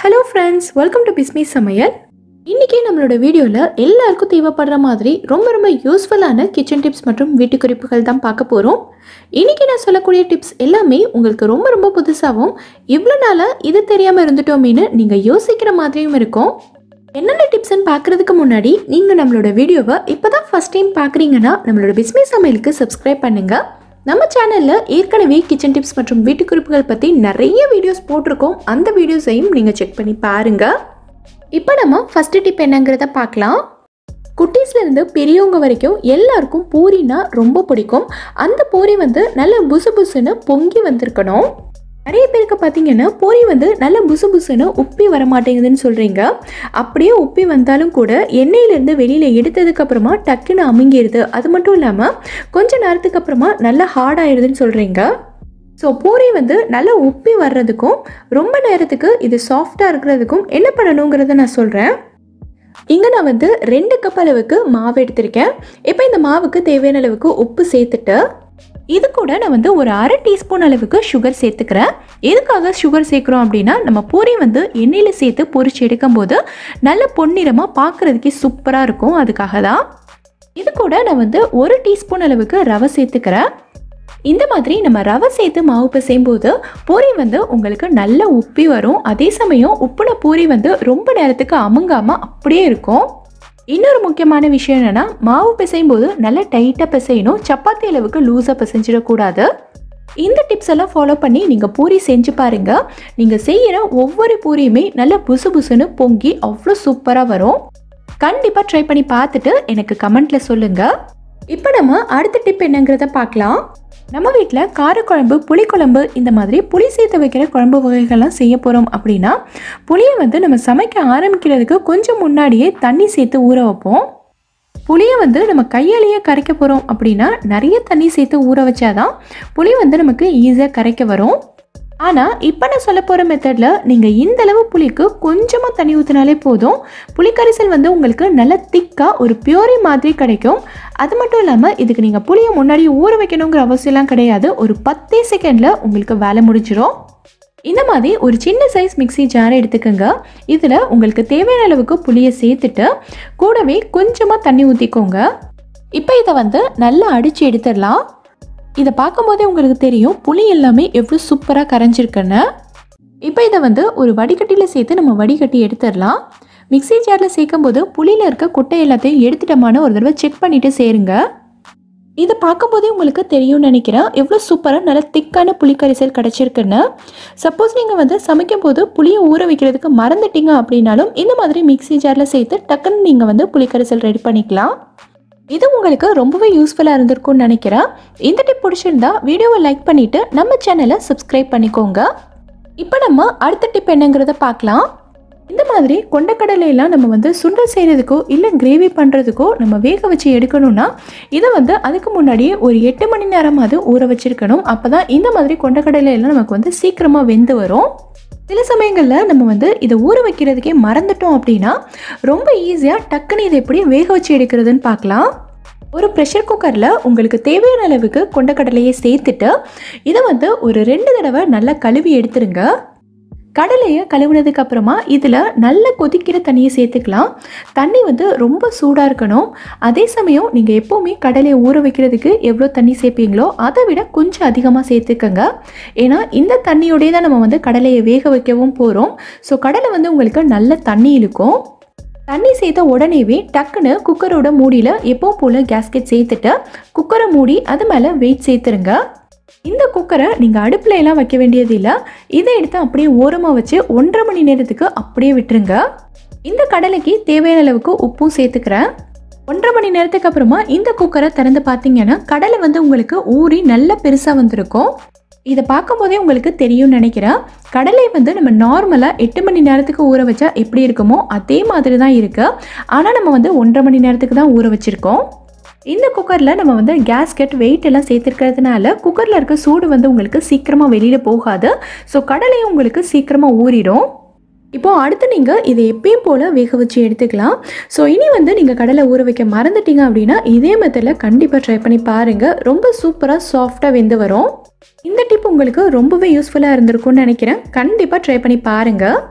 hello friends welcome to Bismi சமையல் இன்றைக்கி நம்மளோட வீடியோவில் எல்லாருக்கும் தேவைப்படுற மாதிரி ரொம்ப ரொம்ப யூஸ்ஃபுல்லான கிச்சன் டிப்ஸ் மற்றும் வீட்டு குறிப்புகள் தான் பார்க்க போகிறோம் இன்றைக்கி நான் சொல்லக்கூடிய டிப்ஸ் எல்லாமே உங்களுக்கு ரொம்ப ரொம்ப புதுசாகவும் இவ்வளோ நாளாக இது தெரியாமல் இருந்துட்டோமேனு நீங்கள் யோசிக்கிற மாதிரியும் இருக்கும் என்னென்ன டிப்ஸ்ன்னு பார்க்குறதுக்கு முன்னாடி நீங்கள் நம்மளோட வீடியோவை இப்போ தான் ஃபஸ்ட் டைம் பார்க்குறீங்கன்னா நம்மளோட பிஸ்மி சமையலுக்கு சப்ஸ்கிரைப் பண்ணுங்கள் நம்ம சேனலில் ஏற்கனவே கிச்சன் டிப்ஸ் மற்றும் வீட்டு குறிப்புகள் பற்றி நிறைய வீடியோஸ் போட்டிருக்கோம் அந்த வீடியோஸையும் நீங்கள் செக் பண்ணி பாருங்கள் இப்போ நம்ம ஃபஸ்ட்டு டிப் என்னங்கிறத பார்க்கலாம் குட்டீஸ்லேருந்து பெரியவங்க வரைக்கும் எல்லாருக்கும் பூரினா ரொம்ப பிடிக்கும் அந்த பூரி வந்து நல்ல புசு புசுன்னு பொங்கி வந்திருக்கணும் நிறைய பேருக்கு பார்த்தீங்கன்னா பூரி வந்து நல்ல புசு புசுன்னு உப்பி வர மாட்டேங்குதுன்னு சொல்கிறீங்க அப்படியே உப்பி வந்தாலும் கூட எண்ணெயிலேருந்து வெளியில் எடுத்ததுக்கு அப்புறமா டக்குன்னு அமுங்கிடுது அது மட்டும் இல்லாமல் கொஞ்ச நேரத்துக்கு அப்புறமா நல்லா ஹார்ட் ஆயிடுதுன்னு சொல்கிறீங்க ஸோ பூரி வந்து நல்லா உப்பி வர்றதுக்கும் ரொம்ப நேரத்துக்கு இது சாஃப்டாக இருக்கிறதுக்கும் என்ன பண்ணணுங்கிறத நான் சொல்கிறேன் இங்கே நான் வந்து ரெண்டு கப் அளவுக்கு மாவு எடுத்திருக்கேன் இப்போ இந்த மாவுக்கு தேவையான அளவுக்கு உப்பு சேர்த்துட்டு இது கூட நான் வந்து ஒரு அரை டீஸ்பூன் அளவுக்கு சுகர் சேர்த்துக்கிறேன் எதுக்காக சுகர் சேர்க்குறோம் அப்படின்னா நம்ம பூரி வந்து எண்ணெயில் சேர்த்து பொரிச்சு எடுக்கும்போது நல்ல பொன்னிறமாக பார்க்குறதுக்கே சூப்பராக இருக்கும் அதுக்காக தான் இது கூட நான் வந்து ஒரு டீஸ்பூன் அளவுக்கு ரவை சேர்த்துக்கிறேன் இந்த மாதிரி நம்ம ரவை சேர்த்து மாவு பிசையும் போது பூரி வந்து உங்களுக்கு நல்ல உப்பி வரும் அதே சமயம் உப்புன பூரி வந்து ரொம்ப நேரத்துக்கு அமுங்காமல் அப்படியே இருக்கும் இன்னொரு முக்கியமான விஷயம் என்னென்னா மாவு பிசையும் போது நல்லா டைட்டாக பிசையணும் சப்பாத்தி அளவுக்கு லூஸாக பிசைஞ்சிடக்கூடாது இந்த டிப்ஸ் எல்லாம் ஃபாலோ பண்ணி நீங்கள் பூரி செஞ்சு பாருங்கள் நீங்கள் செய்கிற ஒவ்வொரு பூரியுமே நல்லா புசு புசுன்னு பொங்கி அவ்வளோ சூப்பராக வரும் கண்டிப்பாக ட்ரை பண்ணி பார்த்துட்டு எனக்கு கமெண்ட்டில் சொல்லுங்கள் இப்போ நம்ம அடுத்த டிப் என்னங்கிறத பார்க்கலாம் நம்ம வீட்டில் காரக்குழம்பு புளிக்குழம்பு இந்த மாதிரி புளி சேர்த்து வைக்கிற குழம்பு வகைகள்லாம் செய்ய போகிறோம் அப்படின்னா புளியை வந்து நம்ம சமைக்க ஆரம்பிக்கிறதுக்கு கொஞ்சம் முன்னாடியே தண்ணி சேர்த்து ஊற வைப்போம் புளியை வந்து நம்ம கையாலேயே கரைக்க போகிறோம் அப்படின்னா நிறைய தண்ணி சேர்த்து ஊற வச்சாதான் புளி வந்து நமக்கு ஈஸியாக கரைக்க வரும் ஆனால் இப்போ நான் சொல்ல போகிற மெத்தடில் நீங்கள் இந்த அளவு புளிக்கு கொஞ்சமாக தண்ணி ஊற்றினாலே போதும் புளிக்கரைசல் வந்து உங்களுக்கு நல்ல திக்காக ஒரு பியூரி மாதிரி கிடைக்கும் அது மட்டும் இல்லாமல் இதுக்கு நீங்கள் புளியை முன்னாடி ஊற வைக்கணுங்கிற அவசியம்லாம் கிடையாது ஒரு பத்தே செகண்டில் உங்களுக்கு வேலை முடிஞ்சிடும் இந்த மாதிரி ஒரு சின்ன சைஸ் மிக்ஸி ஜாரை எடுத்துக்கோங்க இதில் உங்களுக்கு தேவையான அளவுக்கு புளியை சேர்த்துட்டு கூடவே கொஞ்சமாக தண்ணி ஊற்றிக்கோங்க இப்போ இதை வந்து நல்லா அடித்து எடுத்துடலாம் இதை பார்க்கும்போதே உங்களுக்கு தெரியும் புளி எல்லாமே எவ்வளோ சூப்பராக கரைஞ்சிருக்குன்னு இப்போ இதை வந்து ஒரு வடிகட்டியில் சேர்த்து நம்ம வடிகட்டி எடுத்துடலாம் மிக்ஸி ஜாரில் சேர்க்கும் போது புளியில் இருக்க குட்டை எல்லாத்தையும் எடுத்துட்டோமான ஒரு தடவை செக் பண்ணிவிட்டு சேருங்க இதை பார்க்கும்போதே உங்களுக்கு தெரியும்னு நினைக்கிறேன் எவ்வளோ சூப்பராக நல்ல திக்கான புளிக்கரிசல் கிடச்சிருக்குன்னு சப்போஸ் நீங்கள் வந்து சமைக்கும் போது புளியை ஊற வைக்கிறதுக்கு மறந்துட்டீங்க அப்படின்னாலும் இந்த மாதிரி மிக்ஸி ஜாரில் சேர்த்து டக்குன்னு நீங்கள் வந்து புளிக்கரிசல் ரெடி பண்ணிக்கலாம் இது உங்களுக்கு ரொம்பவே யூஸ்ஃபுல்லாக இருந்திருக்கும்னு நினைக்கிறேன் இந்த டிப் பிடிச்சிருந்தா வீடியோவை லைக் பண்ணிவிட்டு நம்ம சேனலை சப்ஸ்கிரைப் பண்ணிக்கோங்க இப்போ நம்ம அடுத்த டிப் என்னங்கிறத பார்க்கலாம் இந்த மாதிரி கொண்டக்கடலையெல்லாம் நம்ம வந்து சுண்டல் செய்கிறதுக்கோ இல்லை கிரேவி பண்ணுறதுக்கோ நம்ம வேக வச்சு எடுக்கணும்னா இதை வந்து அதுக்கு முன்னாடியே ஒரு எட்டு மணி நேரமாவது ஊற வச்சிருக்கணும் அப்போ தான் இந்த மாதிரி கொண்டக்கடலையெல்லாம் நமக்கு வந்து சீக்கிரமாக வெந்து வரும் சில சமயங்களில் நம்ம வந்து இதை ஊற வைக்கிறதுக்கே மறந்துட்டோம் அப்படின்னா ரொம்ப ஈஸியாக டக்குன்னு இதை எப்படி வேக வச்சு எடுக்கிறதுன்னு பார்க்கலாம் ஒரு ப்ரெஷர் குக்கரில் உங்களுக்கு தேவையான அளவுக்கு கொண்டக்கடலையை சேர்த்துட்டு இதை வந்து ஒரு ரெண்டு தடவை நல்லா கழுவி எடுத்துருங்க கடலையை கழுவுனதுக்கு அப்புறமா இதில் நல்ல கொதிக்கிற தண்ணியை சேர்த்துக்கலாம் தண்ணி வந்து ரொம்ப சூடாக இருக்கணும் அதே சமயம் நீங்கள் எப்போவுமே கடலையை ஊற வைக்கிறதுக்கு எவ்வளோ தண்ணி சேர்ப்பீங்களோ அதை விட கொஞ்சம் அதிகமாக சேர்த்துக்கங்க ஏன்னா இந்த தண்ணியோடய தான் நம்ம வந்து கடலையை வேக வைக்கவும் போகிறோம் ஸோ கடலை வந்து உங்களுக்கு நல்ல தண்ணி இழுக்கும் தண்ணி சேர்த்த உடனேவே டக்குன்னு குக்கரோட மூடியில் எப்போ போல் கேஸ்கெட் சேர்த்துட்டு குக்கரை மூடி அது மேலே வெயிட் சேர்த்துருங்க இந்த குக்கரை நீங்கள் அடுப்பில் எல்லாம் வைக்க வேண்டியது இல்லை இதை எடுத்து அப்படியே ஓரமாக வச்சு ஒன்றரை மணி நேரத்துக்கு அப்படியே விட்டுருங்க இந்த கடலைக்கு தேவையான அளவுக்கு உப்பும் சேர்த்துக்கிறேன் ஒன்றரை மணி நேரத்துக்கு அப்புறமா இந்த குக்கரை திறந்து பார்த்தீங்கன்னா கடலை வந்து உங்களுக்கு ஊறி நல்ல பெருசாக வந்திருக்கும் இதை பார்க்கும்போதே உங்களுக்கு தெரியும்னு நினைக்கிறேன் கடலை வந்து நம்ம நார்மலாக எட்டு மணி நேரத்துக்கு ஊற வச்சா எப்படி இருக்குமோ அதே மாதிரி தான் இருக்குது ஆனால் நம்ம வந்து ஒன்றரை மணி நேரத்துக்கு தான் ஊற வச்சுருக்கோம் இந்த குக்கரில் நம்ம வந்து கேஸ்கெட் வெயிட் எல்லாம் சேர்த்துருக்கிறதுனால குக்கரில் இருக்க சூடு வந்து உங்களுக்கு சீக்கிரமாக வெளியில் போகாது ஸோ கடலையும் உங்களுக்கு சீக்கிரமாக ஊறிடும் இப்போ அடுத்து நீங்கள் இதை எப்பயும் போல் வேக வச்சு எடுத்துக்கலாம் ஸோ இனி வந்து நீங்கள் கடலை ஊற வைக்க மறந்துட்டீங்க அப்படின்னா இதே மெத்தடில் கண்டிப்பாக ட்ரை பண்ணி பாருங்கள் ரொம்ப சூப்பராக சாஃப்டாக வெந்து வரும் இந்த டிப் உங்களுக்கு ரொம்பவே யூஸ்ஃபுல்லாக இருந்திருக்கும்னு நினைக்கிறேன் கண்டிப்பாக ட்ரை பண்ணி பாருங்கள்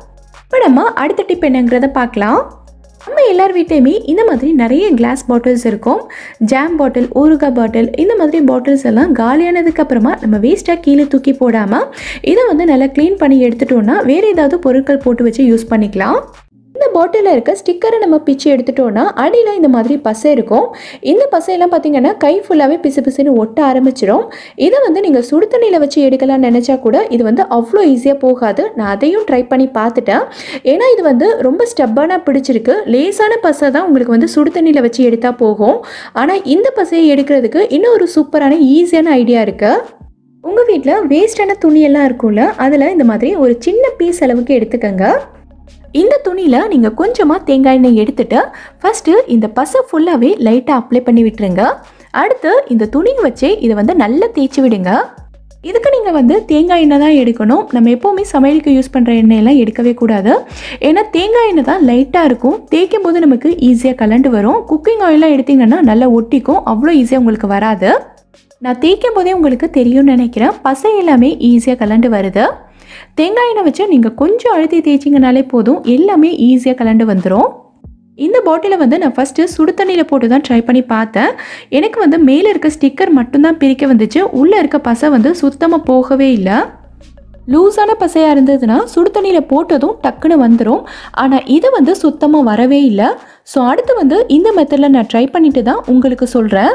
இப்போ நம்ம அடுத்த டிப் என்னங்கிறத பார்க்கலாம் நம்ம எல்லார் வீட்லேயுமே இந்த மாதிரி நிறைய கிளாஸ் பாட்டில்ஸ் இருக்கும் ஜாம் பாட்டில் ஊறுகாய் பாட்டில் இந்த மாதிரி பாட்டில்ஸ் எல்லாம் காலியானதுக்கு அப்புறமா நம்ம வேஸ்ட்டாக கீழே தூக்கி போடாமல் இதை வந்து நல்லா க்ளீன் பண்ணி எடுத்துட்டோம்னா வேறு ஏதாவது பொருட்கள் போட்டு வச்சு யூஸ் பண்ணிக்கலாம் இந்த பாட்டிலில் இருக்க ஸ்டிக்கரை நம்ம பிச்சு எடுத்துட்டோம்னா அடியில் இந்த மாதிரி பசை இருக்கும் இந்த பசையெல்லாம் பார்த்தீங்கன்னா கை ஃபுல்லாகவே பிசு பிசுன்னு ஒட்ட ஆரம்பிச்சிடும் இதை வந்து நீங்கள் சுடு தண்ணியில் வச்சு எடுக்கலாம்னு நினச்சா கூட இது வந்து அவ்வளோ ஈஸியாக போகாது நான் அதையும் ட்ரை பண்ணி பார்த்துட்டேன் ஏன்னா இது வந்து ரொம்ப ஸ்டப்பானாக பிடிச்சிருக்கு லேசான பசை தான் உங்களுக்கு வந்து சுடு தண்ணியில் வச்சு எடுத்தால் போகும் ஆனால் இந்த பசையை எடுக்கிறதுக்கு இன்னும் ஒரு சூப்பரான ஈஸியான ஐடியா இருக்குது உங்கள் வீட்டில் வேஸ்டான துணியெல்லாம் இருக்கும்ல அதில் இந்த மாதிரி ஒரு சின்ன பீஸ் அளவுக்கு எடுத்துக்கங்க இந்த துணியில் நீங்கள் கொஞ்சமாக தேங்காய் எண்ணெய் எடுத்துட்டு ஃபஸ்ட்டு இந்த பசை ஃபுல்லாகவே லைட்டாக அப்ளை பண்ணி விட்டுருங்க அடுத்து இந்த துணியை வச்சு இதை வந்து நல்லா தேய்ச்சி விடுங்க இதுக்கு நீங்கள் வந்து தேங்காய் எண்ணெய் தான் எடுக்கணும் நம்ம எப்போவுமே சமையலுக்கு யூஸ் பண்ணுற எண்ணெயெல்லாம் எடுக்கவே கூடாது ஏன்னா தேங்காய் எண்ணெய் தான் லைட்டாக இருக்கும் தேய்க்கும் போது நமக்கு ஈஸியாக கலண்டு வரும் குக்கிங் ஆயிலாம் எடுத்திங்கன்னா நல்லா ஒட்டிக்கும் அவ்வளோ ஈஸியாக உங்களுக்கு வராது நான் தேய்க்கும் போதே உங்களுக்கு தெரியும்னு நினைக்கிறேன் பசை எல்லாமே ஈஸியாக கலண்டு வருது தேங்காய் எண்ணெய் வச்சு நீங்கள் கொஞ்சம் அழுத்தி தேய்ச்சிங்கனாலே போதும் எல்லாமே ஈஸியாக கலண்டு வந்துடும் இந்த பாட்டிலை வந்து நான் ஃபஸ்ட்டு சுடு தண்ணியில் போட்டு தான் ட்ரை பண்ணி பார்த்தேன் எனக்கு வந்து மேலே இருக்க ஸ்டிக்கர் மட்டும்தான் பிரிக்க வந்துச்சு உள்ளே இருக்க பசை வந்து சுத்தமாக போகவே இல்லை லூஸான பசையாக இருந்ததுன்னா சுடு தண்ணியில் போட்டதும் டக்குன்னு வந்துடும் ஆனால் இது வந்து சுத்தமாக வரவே இல்லை ஸோ அடுத்து வந்து இந்த மெத்தடில் நான் ட்ரை பண்ணிட்டு தான் உங்களுக்கு சொல்கிறேன்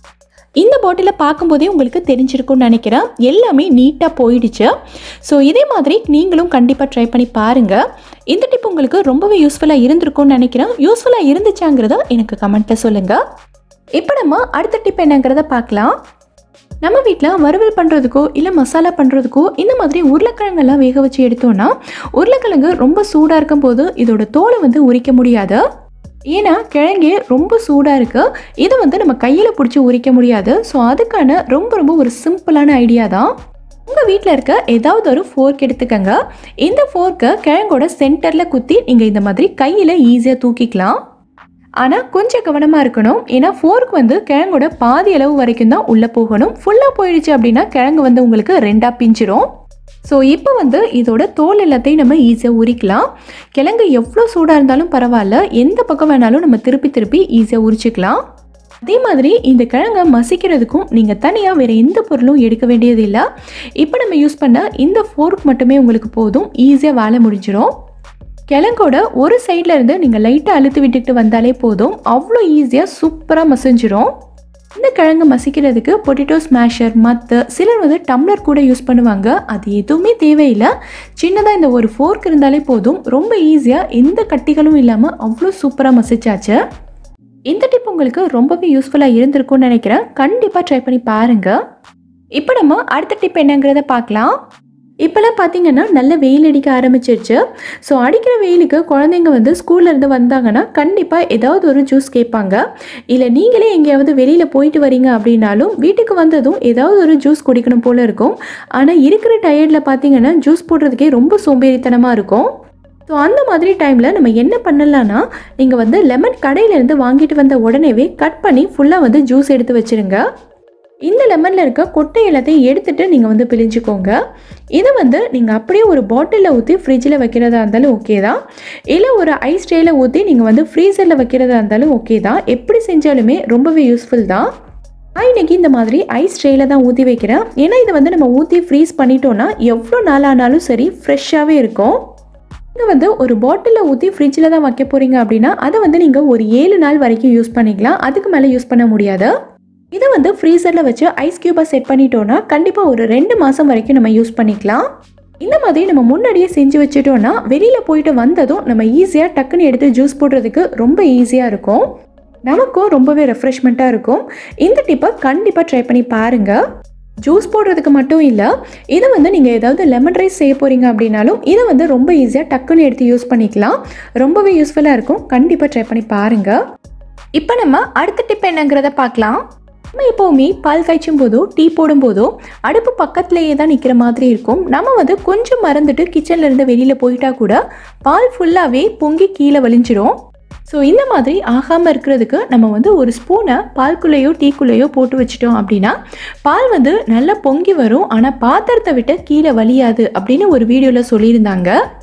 இந்த பாட்டிலை பார்க்கும்போதே உங்களுக்கு தெரிஞ்சிருக்கும்னு நினைக்கிறேன் எல்லாமே நீட்டாக போயிடுச்சு ஸோ இதே மாதிரி நீங்களும் கண்டிப்பாக ட்ரை பண்ணி பாருங்கள் இந்த டிப் உங்களுக்கு ரொம்பவே யூஸ்ஃபுல்லாக இருந்திருக்கும்னு நினைக்கிறேன் யூஸ்ஃபுல்லாக இருந்துச்சாங்கிறத எனக்கு கமெண்ட்டில் சொல்லுங்கள் இப்போ நம்ம அடுத்த டிப் என்னங்கிறத பார்க்கலாம் நம்ம வீட்டில் வறுவல் பண்ணுறதுக்கோ இல்லை மசாலா பண்ணுறதுக்கோ இந்த மாதிரி உருளைக்கிழங்கெல்லாம் வேக வச்சு எடுத்தோன்னா உருளைக்கிழங்கு ரொம்ப சூடாக இருக்கும்போது இதோட தோலை வந்து உரிக்க முடியாது ஏன்னா கிழங்கே ரொம்ப சூடாக இருக்குது இதை வந்து நம்ம கையில் பிடிச்சி உரிக்க முடியாது ஸோ அதுக்கான ரொம்ப ரொம்ப ஒரு சிம்பிளான ஐடியா தான் உங்கள் வீட்டில் இருக்க ஏதாவது ஒரு ஃபோர்க் எடுத்துக்கங்க இந்த ஃபோர்க்கை கிழங்கோட சென்டரில் குத்தி நீங்கள் இந்த மாதிரி கையில் ஈஸியாக தூக்கிக்கலாம் ஆனால் கொஞ்சம் கவனமாக இருக்கணும் ஏன்னா ஃபோர்க் வந்து கிழங்கோட பாதி அளவு வரைக்கும் தான் உள்ளே போகணும் ஃபுல்லாக போயிடுச்சு அப்படின்னா கிழங்கு வந்து உங்களுக்கு ரெண்டாக பிஞ்சிரும் ஸோ இப்போ வந்து இதோட தோல் எல்லாத்தையும் நம்ம ஈஸியாக உரிக்கலாம் கிழங்கு எவ்வளோ சூடாக இருந்தாலும் பரவாயில்ல எந்த பக்கம் வேணாலும் நம்ம திருப்பி திருப்பி ஈஸியாக உரிச்சிக்கலாம் அதே மாதிரி இந்த கிழங்கை மசிக்கிறதுக்கும் நீங்கள் தனியாக வேறு எந்த பொருளும் எடுக்க வேண்டியதில்லை இப்போ நம்ம யூஸ் பண்ண இந்த ஃபோர்க் மட்டுமே உங்களுக்கு போதும் ஈஸியாக வேலை முடிஞ்சிடும் கிழங்கோட ஒரு சைடில் இருந்து நீங்கள் லைட்டாக அழுத்து விட்டுட்டு வந்தாலே போதும் அவ்வளோ ஈஸியாக சூப்பராக மசிஞ்சிரும் இந்த கிழங்கு மசிக்கிறதுக்கு பொட்டேட்டோ ஸ்மாஷர் மற்ற சிலர் வந்து டம்ளர் கூட யூஸ் பண்ணுவாங்க அது எதுவுமே தேவையில்லை சின்னதாக இந்த ஒரு ஃபோர்க் இருந்தாலே போதும் ரொம்ப ஈஸியாக எந்த கட்டிகளும் இல்லாமல் அவ்வளோ சூப்பராக மசிச்சாச்சு இந்த டிப் உங்களுக்கு ரொம்பவே யூஸ்ஃபுல்லாக இருந்திருக்கும்னு நினைக்கிறேன் கண்டிப்பாக ட்ரை பண்ணி பாருங்கள் இப்போ நம்ம அடுத்த டிப் என்னங்கிறத பார்க்கலாம் இப்போல்லாம் பார்த்தீங்கன்னா நல்ல வெயில் அடிக்க ஆரம்பிச்சிருச்சு ஸோ அடிக்கிற வெயிலுக்கு குழந்தைங்க வந்து ஸ்கூல்லேருந்து வந்தாங்கன்னா கண்டிப்பாக ஏதாவது ஒரு ஜூஸ் கேட்பாங்க இல்லை நீங்களே எங்கேயாவது வெளியில் போயிட்டு வரீங்க அப்படின்னாலும் வீட்டுக்கு வந்ததும் ஏதாவது ஒரு ஜூஸ் குடிக்கணும் போல் இருக்கும் ஆனால் இருக்கிற டயர்டில் பார்த்தீங்கன்னா ஜூஸ் போடுறதுக்கே ரொம்ப சோம்பேறித்தனமாக இருக்கும் ஸோ அந்த மாதிரி டைமில் நம்ம என்ன பண்ணலான்னா நீங்கள் வந்து லெமன் கடையிலேருந்து வாங்கிட்டு வந்த உடனேவே கட் பண்ணி ஃபுல்லாக வந்து ஜூஸ் எடுத்து வச்சுருங்க இந்த லெமனில் இருக்க கொட்டை எல்லாத்தையும் எடுத்துட்டு நீங்கள் வந்து பிழிஞ்சுக்கோங்க இதை வந்து நீங்கள் அப்படியே ஒரு பாட்டிலில் ஊற்றி ஃப்ரிட்ஜில் வைக்கிறதா இருந்தாலும் ஓகே தான் இல்லை ஒரு ஐஸ் ட்ரேயில் ஊற்றி நீங்கள் வந்து ஃப்ரீசரில் வைக்கிறதா இருந்தாலும் ஓகே தான் எப்படி செஞ்சாலுமே ரொம்பவே யூஸ்ஃபுல் தான் நான் இன்னைக்கு இந்த மாதிரி ஐஸ் ட்ரேயில் தான் ஊற்றி வைக்கிறேன் ஏன்னா இதை வந்து நம்ம ஊற்றி ஃப்ரீஸ் பண்ணிட்டோன்னா எவ்வளோ நாள் ஆனாலும் சரி ஃப்ரெஷ்ஷாகவே இருக்கும் நீங்கள் வந்து ஒரு பாட்டிலில் ஊற்றி ஃப்ரிட்ஜில் தான் வைக்க போகிறீங்க அப்படின்னா அதை வந்து நீங்கள் ஒரு ஏழு நாள் வரைக்கும் யூஸ் பண்ணிக்கலாம் அதுக்கு மேலே யூஸ் பண்ண முடியாது இதை வந்து ஃப்ரீசரில் வச்சு ஐஸ் க்யூபாக செட் பண்ணிட்டோன்னா கண்டிப்பாக ஒரு ரெண்டு மாதம் வரைக்கும் நம்ம யூஸ் பண்ணிக்கலாம் இந்த மாதிரி நம்ம முன்னாடியே செஞ்சு வச்சுட்டோன்னா வெளியில் போயிட்டு வந்ததும் நம்ம ஈஸியாக டக்குன்னு எடுத்து ஜூஸ் போடுறதுக்கு ரொம்ப ஈஸியாக இருக்கும் நமக்கும் ரொம்பவே ரெஃப்ரெஷ்மெண்ட்டாக இருக்கும் இந்த டிப்பை கண்டிப்பாக ட்ரை பண்ணி பாருங்கள் ஜூஸ் போடுறதுக்கு மட்டும் இல்லை இதை வந்து நீங்கள் ஏதாவது லெமன் ரைஸ் செய்ய போகிறீங்க அப்படின்னாலும் இதை வந்து ரொம்ப ஈஸியாக டக்குன்னு எடுத்து யூஸ் பண்ணிக்கலாம் ரொம்பவே யூஸ்ஃபுல்லாக இருக்கும் கண்டிப்பாக ட்ரை பண்ணி பாருங்கள் இப்போ நம்ம அடுத்த டிப் என்னங்கிறத பார்க்கலாம் நம்ம எப்போவுமே பால் காய்ச்சும் போதோ டீ போடும் போதோ அடுப்பு பக்கத்துலேயே தான் நிற்கிற மாதிரி இருக்கும் நம்ம வந்து கொஞ்சம் மறந்துட்டு கிச்சன்ல இருந்து வெளியில் போயிட்டா கூட பால் ஃபுல்லாகவே பொங்கி கீழே வலிஞ்சிரும் ஸோ இந்த மாதிரி ஆகாமல் இருக்கிறதுக்கு நம்ம வந்து ஒரு ஸ்பூனை பால்குள்ளேயோ டீக்குள்ளேயோ போட்டு வச்சிட்டோம் அப்படின்னா பால் வந்து நல்லா பொங்கி வரும் ஆனால் பாத்திரத்தை விட்டு கீழே வலியாது அப்படின்னு ஒரு வீடியோவில் சொல்லியிருந்தாங்க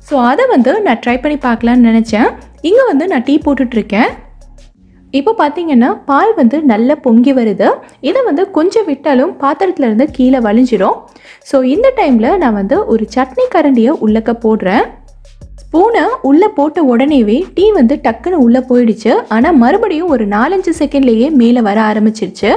ஸோ அதை வந்து நான் ட்ரை பண்ணி பார்க்கலான்னு நினச்சேன் இங்கே வந்து நான் டீ போட்டுட்ருக்கேன் இப்போ பார்த்தீங்கன்னா பால் வந்து நல்லா பொங்கி வருது இதை வந்து கொஞ்சம் விட்டாலும் பாத்திரத்துல இருந்து கீழே வலிஞ்சிரும் ஸோ இந்த டைமில் நான் வந்து ஒரு சட்னி கரண்டியை உள்ளக்க போடுறேன் ஸ்பூனை உள்ளே போட்ட உடனேவே டீ வந்து டக்குன்னு உள்ளே போயிடுச்சு ஆனால் மறுபடியும் ஒரு நாலஞ்சு செகண்ட்லேயே மேலே வர ஆரம்பிச்சிருச்சு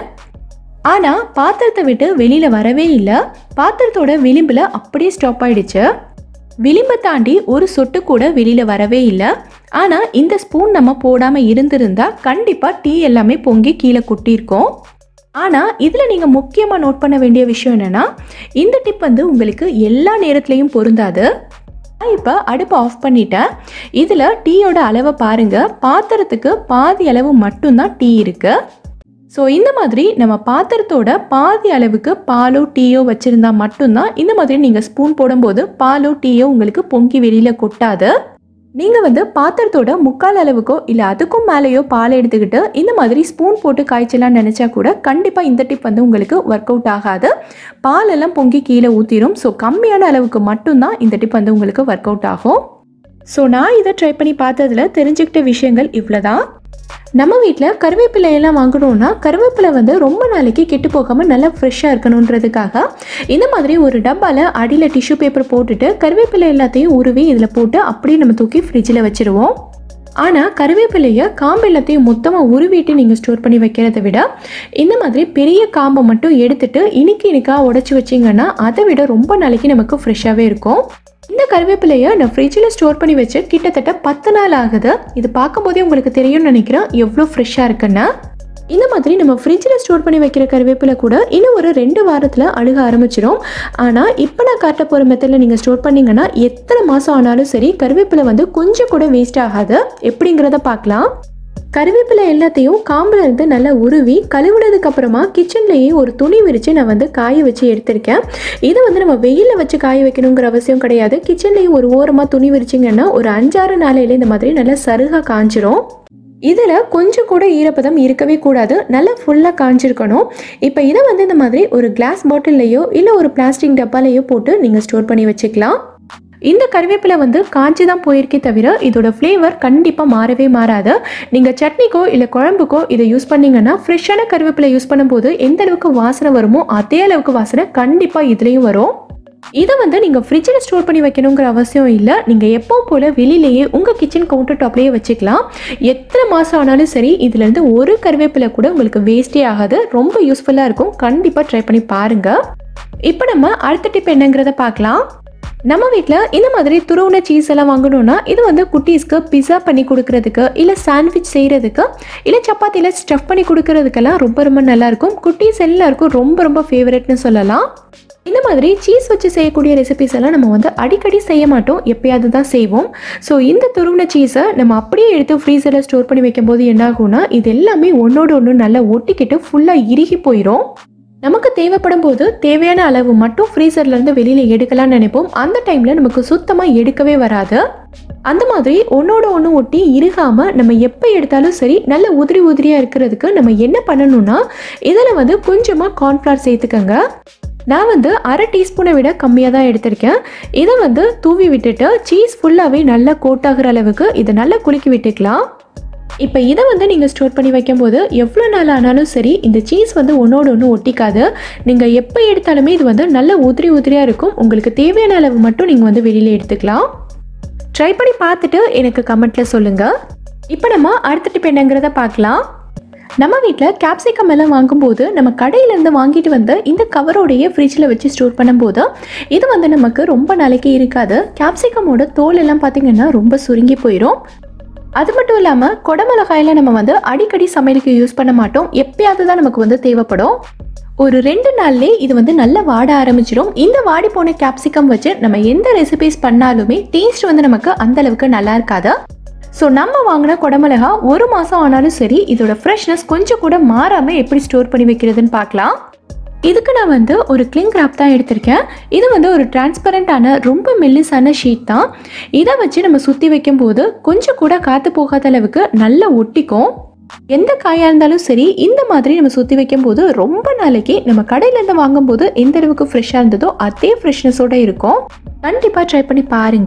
ஆனால் பாத்திரத்தை விட்டு வெளியில் வரவே இல்லை பாத்திரத்தோட விளிம்பில் அப்படியே ஸ்டாப் ஆயிடுச்சு விளிம்பை தாண்டி ஒரு சொட்டு கூட வெளியில் வரவே இல்லை ஆனால் இந்த ஸ்பூன் நம்ம போடாமல் இருந்திருந்தா கண்டிப்பாக டீ எல்லாமே பொங்கி கீழே கொட்டியிருக்கோம் ஆனால் இதில் நீங்கள் முக்கியமாக நோட் பண்ண வேண்டிய விஷயம் என்னென்னா இந்த டிப் வந்து உங்களுக்கு எல்லா நேரத்துலையும் பொருந்தாது நான் இப்போ அடுப்பை ஆஃப் பண்ணிட்டேன் இதில் டீயோட அளவை பாருங்கள் பாத்திரத்துக்கு பாதி அளவு மட்டும்தான் டீ இருக்குது ஸோ இந்த மாதிரி நம்ம பாத்திரத்தோட பாதி அளவுக்கு பாலோ டீயோ வச்சுருந்தா மட்டும்தான் இந்த மாதிரி நீங்கள் ஸ்பூன் போடும்போது பாலோ டீயோ உங்களுக்கு பொங்கி வெளியில் கொட்டாது நீங்கள் வந்து பாத்திரத்தோட முக்கால் அளவுக்கோ இல்லை அதுக்கும் மேலேயோ பால் எடுத்துக்கிட்டு இந்த மாதிரி ஸ்பூன் போட்டு காய்ச்சலாம்னு நினச்சா கூட கண்டிப்பாக இந்த டிப் வந்து உங்களுக்கு ஒர்க் அவுட் ஆகாது பாலெல்லாம் பொங்கி கீழே ஊற்றிடும் ஸோ கம்மியான அளவுக்கு மட்டும்தான் இந்த டிப் வந்து உங்களுக்கு ஒர்க் அவுட் ஆகும் ஸோ நான் இதை ட்ரை பண்ணி பார்த்ததுல தெரிஞ்சுக்கிட்ட விஷயங்கள் இவ்வளோதான் நம்ம வீட்டில் கருவேப்பிலை எல்லாம் வாங்கணும்னா கருவேப்பிலை வந்து ரொம்ப நாளைக்கு கெட்டு போகாமல் நல்லா ஃப்ரெஷ்ஷாக இருக்கணுன்றதுக்காக இந்த மாதிரி ஒரு டப்பாவில் அடியில் டிஷ்யூ பேப்பர் போட்டுட்டு கருவேப்பிலை எல்லாத்தையும் உருவி இதில் போட்டு அப்படியே நம்ம தூக்கி ஃப்ரிட்ஜில் வச்சுருவோம் ஆனால் கருவேப்பிலையை காம்பு எல்லாத்தையும் மொத்தமாக உருவிட்டு நீங்கள் ஸ்டோர் பண்ணி வைக்கிறத விட இந்த மாதிரி பெரிய காம்பை மட்டும் எடுத்துட்டு இனிக்கு இனிக்காக உடச்சி வச்சிங்கன்னா அதை விட ரொம்ப நாளைக்கு நமக்கு ஃப்ரெஷ்ஷாகவே இருக்கும் இந்த கருவேப்பிலையை நான் ஃப்ரிட்ஜில் ஸ்டோர் பண்ணி வச்சு கிட்டத்தட்ட பத்து நாள் ஆகுது இது பார்க்கும்போதே உங்களுக்கு தெரியும்னு நினைக்கிறேன் எவ்வளோ ஃப்ரெஷ்ஷாக இருக்குன்னு இந்த மாதிரி நம்ம ஃப்ரிட்ஜில் ஸ்டோர் பண்ணி வைக்கிற கருவேப்பிலை கூட இன்னும் ஒரு ரெண்டு வாரத்தில் அழுக ஆரம்பிச்சிடும் ஆனால் இப்போ நான் காட்ட போகிற மெத்தடில் நீங்கள் ஸ்டோர் பண்ணிங்கன்னா எத்தனை மாதம் ஆனாலும் சரி கருவேப்பிலை வந்து கொஞ்சம் கூட வேஸ்ட் ஆகாது எப்படிங்கிறத பார்க்கலாம் கருவேப்பிலை எல்லாத்தையும் காம்புல இருந்து நல்லா உருவி கழுவுனதுக்கு அப்புறமா கிச்சன்லேயே ஒரு துணி விரித்து நான் வந்து காய வச்சு எடுத்திருக்கேன் இதை வந்து நம்ம வெயிலில் வச்சு காய வைக்கணுங்கிற அவசியம் கிடையாது கிச்சன்லேயே ஒரு ஓரமாக துணி விரிச்சிங்கன்னா ஒரு அஞ்சாறு நாளையில இந்த மாதிரி நல்லா சருகாக காஞ்சிரும் இதில் கொஞ்சம் கூட ஈரப்பதம் இருக்கவே கூடாது நல்லா ஃபுல்லாக காஞ்சிருக்கணும் இப்போ இதை வந்து இந்த மாதிரி ஒரு கிளாஸ் பாட்டில்லையோ இல்லை ஒரு பிளாஸ்டிக் டப்பாலையோ போட்டு நீங்கள் ஸ்டோர் பண்ணி வச்சுக்கலாம் இந்த கருவேப்பிலை வந்து காஞ்சி தான் போயிருக்கே தவிர இதோட ஃப்ளேவர் கண்டிப்பாக மாறவே மாறாது நீங்கள் சட்னிக்கோ இல்லை குழம்புக்கோ இதை யூஸ் பண்ணீங்கன்னா ஃப்ரெஷ்ஷான கருவேப்பிலை யூஸ் பண்ணும்போது எந்த அளவுக்கு வாசனை வருமோ அதே அளவுக்கு வாசனை கண்டிப்பாக இதுலேயும் வரும் இதை வந்து நீங்கள் ஃப்ரிட்ஜில் ஸ்டோர் பண்ணி வைக்கணுங்கிற அவசியம் இல்லை நீங்கள் எப்போ போல் வெளியிலேயே உங்கள் கிச்சன் கவுண்டர் டாப்லேயே வச்சுக்கலாம் எத்தனை மாதம் ஆனாலும் சரி இதுலேருந்து ஒரு கருவேப்பிலை கூட உங்களுக்கு வேஸ்டே ஆகாது ரொம்ப யூஸ்ஃபுல்லாக இருக்கும் கண்டிப்பாக ட்ரை பண்ணி பாருங்கள் இப்போ நம்ம அடுத்த டிப் என்னங்கிறத பார்க்கலாம் நம்ம வீட்டில் இந்த மாதிரி துருவுன சீஸ் எல்லாம் வாங்கணும்னா இது வந்து குட்டீஸ்க்கு பிஸா பண்ணி கொடுக்கறதுக்கு இல்லை சாண்ட்விச் செய்கிறதுக்கு இல்லை சப்பாத்தியில் ஸ்டஃப் பண்ணி கொடுக்கறதுக்கெல்லாம் ரொம்ப ரொம்ப நல்லாயிருக்கும் குட்டீஸ் எல்லாருக்கும் ரொம்ப ரொம்ப ஃபேவரட்னு சொல்லலாம் இந்த மாதிரி சீஸ் வச்சு செய்யக்கூடிய ரெசிபிஸ் எல்லாம் நம்ம வந்து அடிக்கடி செய்ய மாட்டோம் எப்பயாவது தான் செய்வோம் ஸோ இந்த துருவின சீஸை நம்ம அப்படியே எடுத்து ஃப்ரீசரில் ஸ்டோர் பண்ணி வைக்கும்போது என்ன ஆகும்னா இது எல்லாமே ஒன்றோட ஒன்று நல்லா ஒட்டிக்கிட்டு ஃபுல்லாக இறுகி போயிடும் நமக்கு தேவைப்படும் போது தேவையான அளவு மட்டும் ஃப்ரீசர்லேருந்து வெளியில் எடுக்கலாம்னு நினைப்போம் அந்த டைமில் நமக்கு சுத்தமாக எடுக்கவே வராது அந்த மாதிரி ஒன்றோட ஒன்று ஒட்டி இறுகாமல் நம்ம எப்போ எடுத்தாலும் சரி நல்ல உதிரி உதிரியாக இருக்கிறதுக்கு நம்ம என்ன பண்ணணும்னா இதில் வந்து கொஞ்சமாக கார்ன்ஃப்ளவர் சேர்த்துக்கங்க நான் வந்து அரை டீஸ்பூனை விட கம்மியாக தான் எடுத்திருக்கேன் இதை வந்து தூவி விட்டுட்டு சீஸ் ஃபுல்லாகவே நல்லா கோட் ஆகுற அளவுக்கு இதை நல்லா குலுக்கி விட்டுக்கலாம் இப்போ இதை வந்து நீங்கள் ஸ்டோர் பண்ணி வைக்கும்போது எவ்வளோ நாள் ஆனாலும் சரி இந்த சீஸ் வந்து ஒன்றோட ஒன்று ஒட்டிக்காது நீங்கள் எப்போ எடுத்தாலுமே இது வந்து நல்ல உதிரி உதிரியாக இருக்கும் உங்களுக்கு தேவையான அளவு மட்டும் நீங்கள் வந்து வெளியில் எடுத்துக்கலாம் ட்ரை பண்ணி பார்த்துட்டு எனக்கு கமெண்ட்டில் சொல்லுங்கள் இப்போ நம்ம அடுத்த டிப் என்னங்கிறத பார்க்கலாம் நம்ம வீட்டில் கேப்சிகம் எல்லாம் வாங்கும்போது நம்ம கடையிலேருந்து வாங்கிட்டு வந்து இந்த கவரோடையே ஃப்ரிட்ஜில் வச்சு ஸ்டோர் பண்ணும்போது இது வந்து நமக்கு ரொம்ப நாளைக்கு இருக்காது கேப்சிகமோட தோல் எல்லாம் பார்த்திங்கன்னா ரொம்ப சுருங்கி போயிடும் அது மட்டும் இல்லாமல் குடமிளகாயில் நம்ம வந்து அடிக்கடி சமையலுக்கு யூஸ் பண்ண மாட்டோம் எப்பயாவது தான் நமக்கு வந்து தேவைப்படும் ஒரு ரெண்டு நாள்லேயே இது வந்து நல்லா வாட ஆரம்பிச்சிடும் இந்த வாடி போன கேப்சிகம் வச்சு நம்ம எந்த ரெசிபிஸ் பண்ணாலுமே டேஸ்ட் வந்து நமக்கு அந்த அளவுக்கு நல்லா இருக்காது ஸோ நம்ம வாங்கின குடமிளகா ஒரு மாதம் ஆனாலும் சரி இதோட ஃப்ரெஷ்னஸ் கொஞ்சம் கூட மாறாமல் எப்படி ஸ்டோர் பண்ணி வைக்கிறதுன்னு பார்க்கலாம் இதுக்கு நான் வந்து ஒரு கிளிங் கிராப் தான் எடுத்திருக்கேன் இது வந்து ஒரு டிரான்ஸ்பரண்டான ரொம்ப மெல்லிசான ஷீட் தான் இதை வச்சு நம்ம சுற்றி வைக்கும்போது கொஞ்சம் கூட காற்று போகாத அளவுக்கு நல்லா ஒட்டிக்கும் எந்த காயாக இருந்தாலும் சரி இந்த மாதிரி நம்ம சுற்றி வைக்கும்போது ரொம்ப நாளைக்கு நம்ம கடையிலேருந்து வாங்கும்போது எந்த அளவுக்கு ஃப்ரெஷ்ஷாக இருந்ததோ அதே ஃப்ரெஷ்னஸோடு இருக்கும் கண்டிப்பாக ட்ரை பண்ணி பாருங்கள்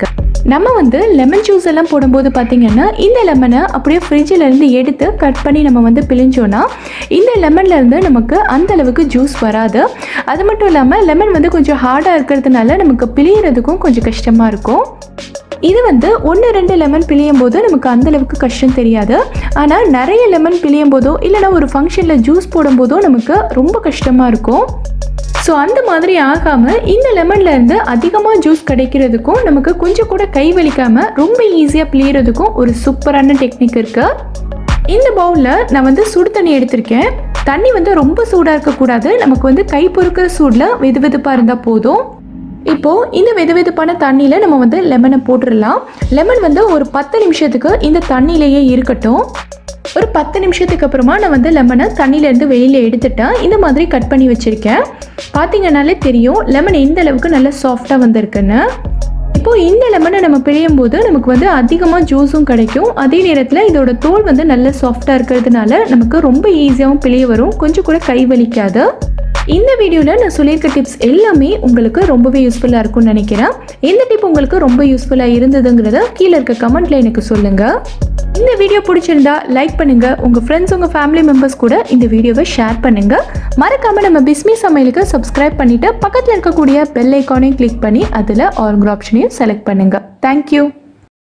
நம்ம வந்து லெமன் ஜூஸ் எல்லாம் போடும்போது பார்த்தீங்கன்னா இந்த லெமனை அப்படியே ஃப்ரிட்ஜில் இருந்து எடுத்து கட் பண்ணி நம்ம வந்து பிழிஞ்சோன்னா இந்த லெமன்ல இருந்து நமக்கு அந்த அளவுக்கு ஜூஸ் வராது அது மட்டும் இல்லாமல் லெமன் வந்து கொஞ்சம் ஹார்டாக இருக்கிறதுனால நமக்கு பிழியறதுக்கும் கொஞ்சம் கஷ்டமாக இருக்கும் இது வந்து ஒன்று ரெண்டு லெமன் பிழியும் போது நமக்கு அந்த அளவுக்கு கஷ்டம் தெரியாது ஆனால் நிறைய லெமன் பிழியும் போதோ இல்லைனா ஒரு ஃபங்க்ஷனில் ஜூஸ் போடும்போதோ நமக்கு ரொம்ப கஷ்டமாக இருக்கும் ஸோ அந்த மாதிரி ஆகாமல் இந்த லெமன்ல இருந்து அதிகமாக ஜூஸ் கிடைக்கிறதுக்கும் நமக்கு கொஞ்சம் கூட கை வலிக்காமல் ரொம்ப ஈஸியாக பிழியறதுக்கும் ஒரு சூப்பரான டெக்னிக் இருக்குது இந்த பவுலில் நான் வந்து சுடு தண்ணி எடுத்திருக்கேன் தண்ணி வந்து ரொம்ப சூடாக இருக்கக்கூடாது நமக்கு வந்து கை பொறுக்கிற சூடில் வெது வெதுப்பாக இருந்தால் போதும் இப்போது இந்த வெது வெதுப்பான தண்ணியில் நம்ம வந்து லெமனை போட்டுடலாம் லெமன் வந்து ஒரு பத்து நிமிஷத்துக்கு இந்த தண்ணியிலேயே இருக்கட்டும் ஒரு பத்து நிமிஷத்துக்கு அப்புறமா நான் வந்து லெமனை தண்ணியிலேருந்து வெளியில் எடுத்துட்டேன் இந்த மாதிரி கட் பண்ணி வச்சுருக்கேன் பார்த்தீங்கன்னாலே தெரியும் லெமன் எந்த அளவுக்கு நல்லா சாஃப்டாக வந்திருக்குன்னு இப்போது இந்த லெமனை நம்ம பிழியும் போது நமக்கு வந்து அதிகமாக ஜூஸும் கிடைக்கும் அதே நேரத்தில் இதோட தோல் வந்து நல்ல சாஃப்டாக இருக்கிறதுனால நமக்கு ரொம்ப ஈஸியாகவும் பிழிய வரும் கொஞ்சம் கூட கை வலிக்காது இந்த வீடியோவில் நான் சொல்லியிருக்க டிப்ஸ் எல்லாமே உங்களுக்கு ரொம்பவே யூஸ்ஃபுல்லாக இருக்கும்னு நினைக்கிறேன் எந்த டிப் உங்களுக்கு ரொம்ப யூஸ்ஃபுல்லாக இருந்ததுங்கிறத கீழே இருக்க கமெண்ட்டில் எனக்கு சொல்லுங்கள் இந்த வீடியோ பிடிச்சிருந்தா லைக் பண்ணுங்க உங்க ஃப்ரெண்ட்ஸ் உங்க ஃபேமிலி மெம்பர்ஸ் கூட இந்த வீடியோவை ஷேர் பண்ணுங்க மறக்காம நம்ம பிஸ்மி சமையலுக்கு சப்ஸ்கிரைப் பண்ணிட்டு பக்கத்தில் இருக்கக்கூடிய பெல் ஐக்கானையும் கிளிக் பண்ணி அதில் ஆல்கிற ஆப்ஷனையும் செலக்ட் பண்ணுங்க தேங்க்யூ